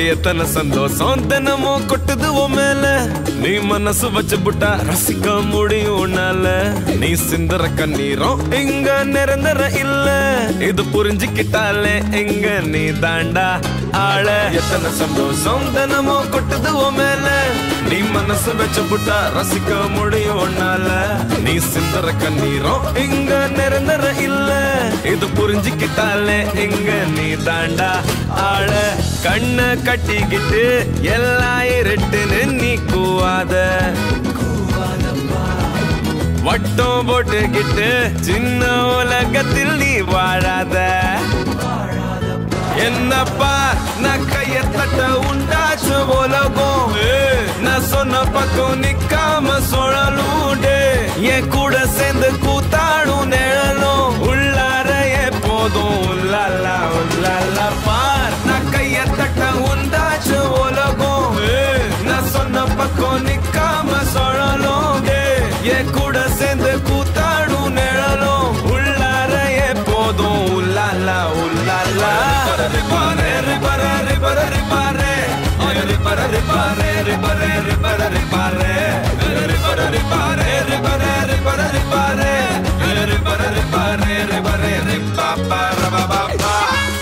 எத்தனை சந்தோஷம் தினமும் கொட்டுது உன் மேல நீ மனசு வச்சு புட்டா ரசிக்க முடியும் உன்னால நீ சிந்தற கண்ணீரும் இங்க நிரந்தர இல்ல இது புரிஞ்சுக்கிட்டாலே எங்க நீ தாண்டா ஆள எத்தனை சந்தோஷம் தினமும் கொட்டுது உன் மேல நீ மனசு வச்சு புட்டா ரசிக்க முடியும் உன்னால நீ சிந்தற கண்ணீரும் இங்க நிரந்தர இல்ல இது புரிஞ்சுக்கிட்டாலே எங்க நீ தாண்டா ஆள கண்ண கட்டிக்கிட்டு எல்லாம் இருட்டுன்னு நீ கூவாத வட்டம் போட்டுக்கிட்டு சின்ன உலகத்தில் நீ வாழாத என்னப்பா நான் கைய தட்ட உண்டாச்சு உலகம் ஏய், நான் சொன்ன பக்கம் நிக்காம சுழலூண்டு என் கூட சேர்ந்து கூத்தாடும் நிழலும் உள்ளார எப்போதும் உள்ளாலா உள்ளாலா பார் நான் கைய தட்ட உண்டாச்சு உலகம் ஏய், நான் சொன்ன பக்கம் நிக்காம சுழலும் என் கூட சேர்ந்து கூத்தாடும் நிழலும் உள்ளார எப்போதும் உள்ளாலா உள்ளாலா ரிபாரே ரிபாரே ரிபாரே ரிபாரே ரிபாரே ரிபாரே ரிபாரே ரிபாரே ரிபாரே ரிபாரே ரிபாரே ரிபாரே ரிபாரே ரிபாரே ரிபாரே ரிபாரே ரிபாரே ரிபாபா ரபாபா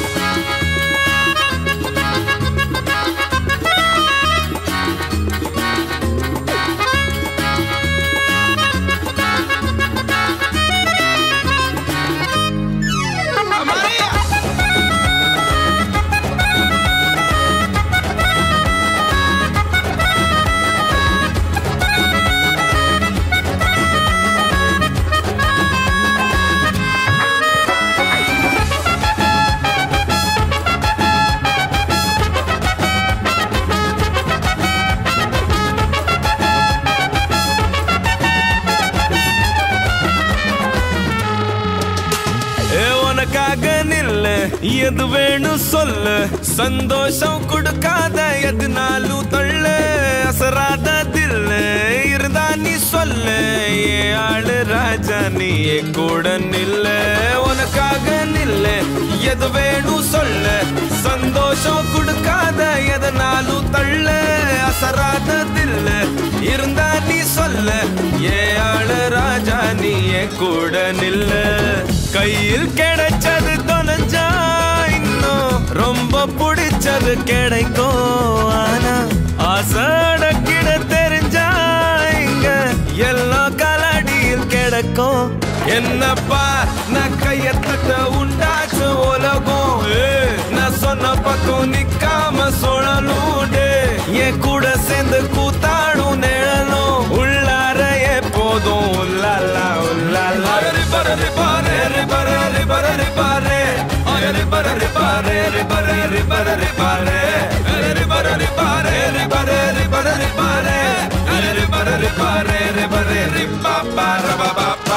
ஏ உனக்காக நில்லு எது வேணும் சொல்லு சந்தோஷம் கொடுக்காத எதுனாலும் தள்ளு அசராத தில்லு இருந்தா நீ சொல்லு ஏ ஆளு ராஜா நீ என் கூட நில்லு உனக்காக நில்லு எது வேணும் சொல்லு சந்தோஷம் கொடுக்காத எதனாலும் தள்ளு அசராத தில்லு இருந்தா நீ சொல்ல ஏ ஆளு ராஜா நீ என் கூட நில்லு கையில் கிடைச்சது தொலைஞ்சா இன்னும் ரொம்ப பிடிச்சது கிடைக்கும் ஆனா ஆசைட கிட தெரிஞ்சா இங்க எல்லா கலடியில் கிடக்கும் என்னப்பா நான் கைய தட்ட உண்டாச்சு உலகம் ஏய், நான் சொன்ன பக்கம் நிக்காம சுழலூண்டு என் கூட சேர்ந்து கூத்தாடும் நிழலும் உள்ளார எப்போதும் உள்ளாலா உள்ளாலா ரிபர ரிபாரே ரிபர ரிபர ரிபாரே ரிபர ரிபாரே ரிபர ரிபர ரிபாரே ரிபர ரிபாரே ரிபர ரிபர ரிபாரே ரிபர ரிபாரே ரிபர ரிபாபா ரபாபா